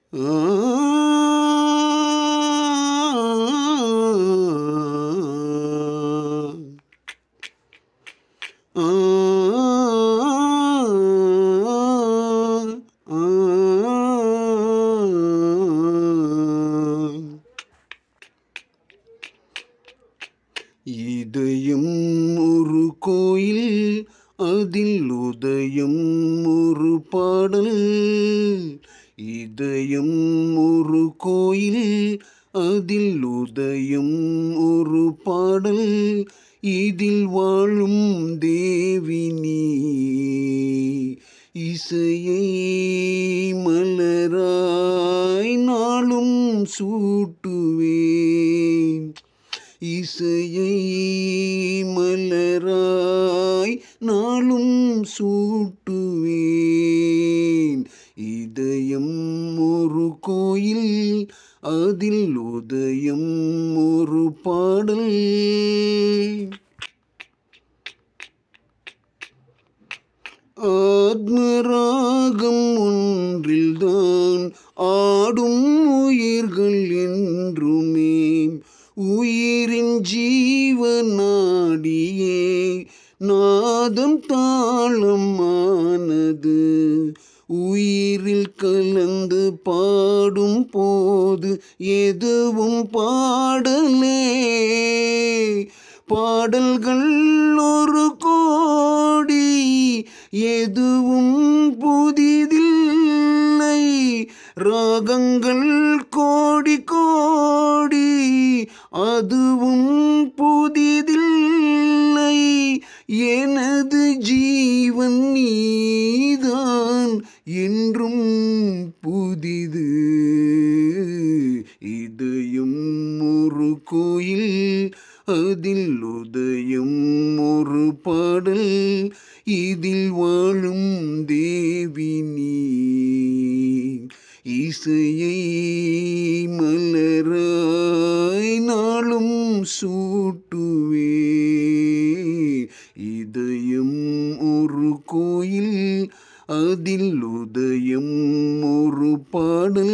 இதயம் ஒரு கோயில் அதில் உதயம் ஒரு பாடல் இதயம் ஒரு கோயில் அதில் உதயம் ஒரு பாடல் இதில் வாழும் தேவி நீ இசையை மலராய் நாளும் சூட்டுவேன் இசையை மலராய் நாளும் சூட்டுவேன் இதயம் ஒரு கோயில் அதில் உதயம் ஒரு பாடல் ஆத்மராகம் ஒன்றில்தான் ஆடும் உயிர்கள் என்றுமே உயிரின் ஜீவனாடியே நாதம் தாளமானது உயிரில் கலந்து பாடும் போது எதுவும் பாடலே பாடல்கள் ஒரு கோடி எதுவும் புதிதில்லை ராகங்கள் கோடி கோடி அதுவும் புதிதில்லை எனது ஜீவன் நீதான் என்றும் புதிது இதயம் ஒரு கோயில் அதில் உதயம் ஒரு பாடல் இதில் வாழும் தேவி நீ இசையை மலராய் நாளும் சூட்டுவே இதயம் ஒரு கோயில் அதில் உதயம் ஒரு பாடல்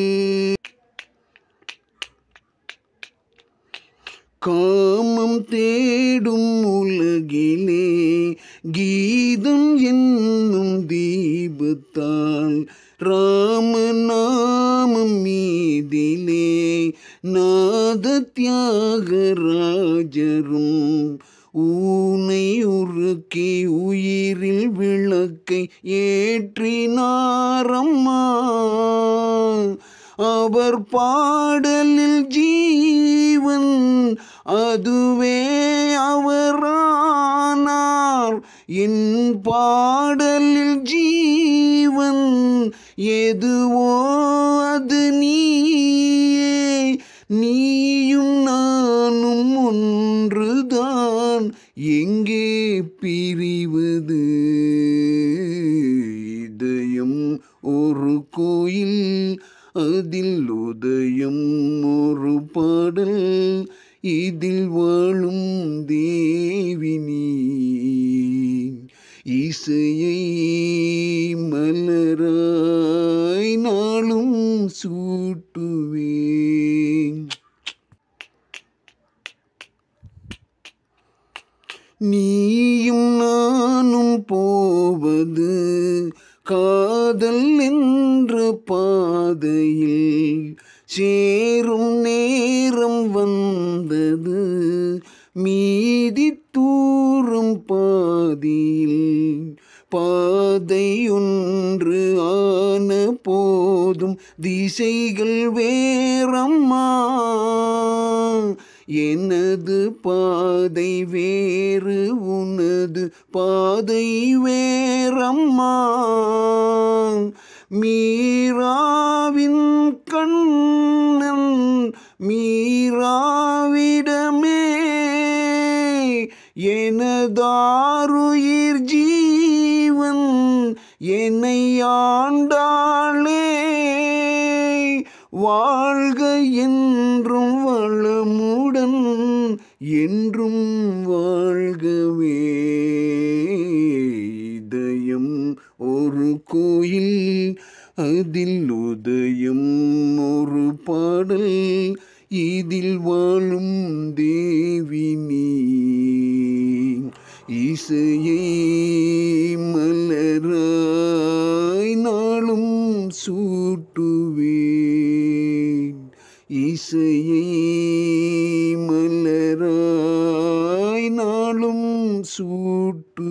காமம் தேடும் உலகிலே கீதம் என்னும் தீபத்தால் ராமநாமம் மீதிலே நாத தியாகராஜரும் ஊனை உருக்கி உயிரில் விளக்கை ஏற்றினாரம்மா அவர் பாடலில் ஜீவன் அதுவே அவரானார் என் பாடலில் ஜீவன் எதுவோ அது நீயே நீயும் நானும் ஒன்றுதான் எங்கே பிரிவது இதயம் ஒரு கோயில் அதில் உதயம் ஒரு பாடல் இதில் வாழும் தேவி நீ இசையை மலராய் நாளும் சூட்டுவேன் நீயும் நானும் போவது காதல் என்ற பாதையில் சேரும் நேரம் வந்தது மீதி தூரும் பாதியில் பாதை ஒன்று ஆன போதும் திசைகள் வேறம்மா எனது பாதை வேறு உனது பாதை வேறம்மா மீராவின் கண்ணன் மீராவிடமே எனதாருயிர் ஜீவன் என்னை ஆண்டாளே வாழ்க என்றும் வளமுடன் என்றும் வாழ்கவே இதயம் ஒரு கோயில் அது இதில் உதயம் ஒரு பாடல் இதில் வாழும் தேவினி இசையை மலராய் நாளும் சூட்டுவேன் இசையை மலராய் நாளும் சூட்டுவேன்